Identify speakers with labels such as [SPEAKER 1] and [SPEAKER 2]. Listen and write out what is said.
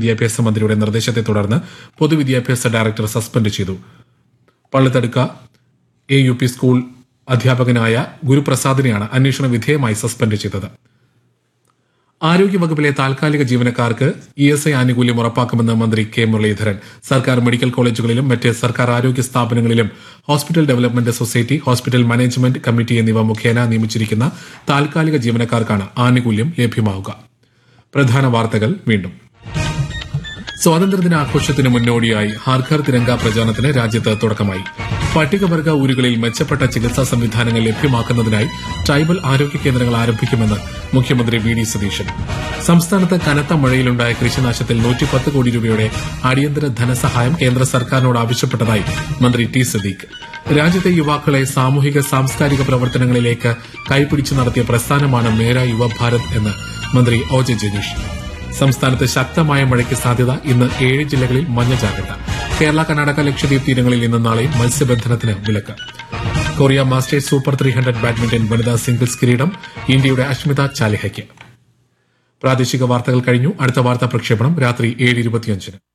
[SPEAKER 1] വിദ്യാഭ്യാസ മന്ത്രിയുടെ നിർദ്ദേശത്തെ തുടർന്ന് പൊതുവിദ്യാഭ്യാസ ഡയറക്ടർ സസ്പെൻഡ് ചെയ്തു Pallithadukka A U P school അധ്യാപകനായ ഗുരുപ്രസാദിനെയാണ് അന്വേഷണ വിധേയമായി സസ്പെൻഡ് ചെയ്തത് ആരോഗ്യവകുപ്പിലെ താൽക്കാലിക ജീവനക്കാർക്ക് ഇ എസ് ഐ ആനുകൂല്യം ഉറപ്പാക്കുമെന്ന് മന്ത്രി കെ മുരളീധരൻ സർക്കാർ മെഡിക്കൽ കോളേജുകളിലും മറ്റ് സർക്കാർ ആരോഗ്യ സ്ഥാപനങ്ങളിലും hospital development society hospital management committee എന്നിവ മുഖേന നിയമിച്ചിരിക്കുന്ന താൽക്കാലിക ജീവനക്കാർക്കാണ് ആനുകൂല്യം ലഭ്യമാവുക പ്രധാന വാർത്തകൾ വീണ്ടും സ്വാതന്ത്ര്യദിനാഘോഷത്തിന് മുന്നോടിയായി ഹാർഘർ തിരങ്ക പ്രചാരണത്തിന് രാജ്യത്ത് തുടക്കമായി പട്ടികവർഗ ഊരുകളിൽ മെച്ചപ്പെട്ട ചികിത്സാ സംവിധാനങ്ങൾ ലഭ്യമാക്കുന്നതിനായി ട്രൈബൽ ആരോഗ്യ കേന്ദ്രങ്ങൾ ആരംഭിക്കുമെന്ന് മുഖ്യമന്ത്രി വി ഡി സതീശൻ സംസ്ഥാനത്ത് കനത്ത മഴയിലുണ്ടായ കൃഷിനാശത്തിൽ നൂറ്റിപ്പത്ത് കോടി രൂപയുടെ അടിയന്തര ധനസഹായം കേന്ദ്ര സർക്കാരിനോട് ആവശ്യപ്പെട്ടതായി മന്ത്രി ടി സദീഖ് രാജ്യത്തെ യുവാക്കളെ സാമൂഹിക സാംസ്കാരിക പ്രവർത്തനങ്ങളിലേക്ക് കൈപിടിച്ചു നടത്തിയ പ്രസ്ഥാനമാണ് മേര യുവഭാരത് എന്ന് മന്ത്രി ഒ ജെ ജനീഷ് സംസ്ഥാനത്ത് ശക്തമായ മഴയ്ക്ക് സാധ്യത ഇന്ന് ഏഴ് ജില്ലകളിൽ മഞ്ഞ ജാഗ്രത കേരള കർണാടക ലക്ഷദ്വീപ് തീരങ്ങളിൽ ഇന്ന് നാളെയും മത്സ്യബന്ധനത്തിന് വിലക്ക് Korea masters super three hundred badminton വനിതാ സിംഗിൾസ് കിരീടം ഇന്ത്യയുടെ അഷ്മിത ചാലിഹയ്ക്ക് പ്രാദേശിക വാർത്തകൾ കഴിഞ്ഞു അടുത്ത വാർത്താ പ്രക്ഷേപണം രാത്രി ഏഴ് ഇരുപത്തിയഞ്ചിന്